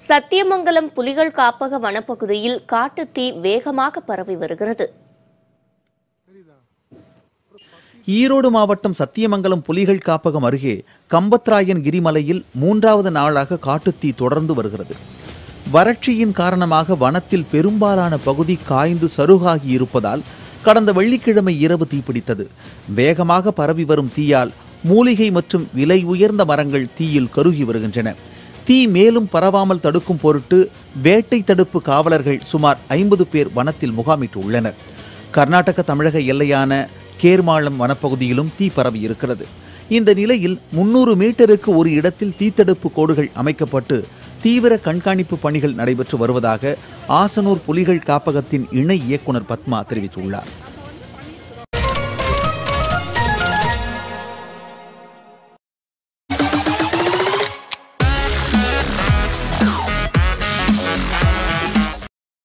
சத்தியமங்கலம் புலிகள் காப்பக வனப்பகுதியில் காட்டுத்தீ வேகமாக பரவி வருகிறது ஈரோடு மாவட்டம் சத்தியமங்கலம் புலிகள் காப்பகம் அருகே கம்பத்ராயன் கிரிமலையில் மூன்றாவது நாளாக காட்டுத்தீ தொடர்ந்து வருகிறது வறட்சியின் காரணமாக வனத்தில் பெரும்பாலான பகுதி காய்ந்து சருகாகி இருப்பதால் கடந்த வெள்ளிக்கிழமை இரவு தீப்பிடித்தது வேகமாக பரவி வரும் தீயால் மூலிகை மற்றும் விலை உயர்ந்த மரங்கள் தீயில் கருகி வருகின்றன தீ மேலும் பரவாமல் தடுக்கும் பொருட்டு வேட்டை தடுப்பு காவலர்கள் சுமார் ஐம்பது பேர் வனத்தில் முகாமிட்டு உள்ளனர் கர்நாடக தமிழக எல்லையான கேர்மாளம் வனப்பகுதியிலும் தீ பரவி இருக்கிறது இந்த நிலையில் முன்னூறு மீட்டருக்கு ஒரு இடத்தில் தீத்தடுப்பு கோடுகள் அமைக்கப்பட்டு தீவிர கண்காணிப்பு பணிகள் நடைபெற்று வருவதாக ஆசனூர் புலிகள் காப்பகத்தின் இணை இயக்குனர் பத்மா தெரிவித்துள்ளார்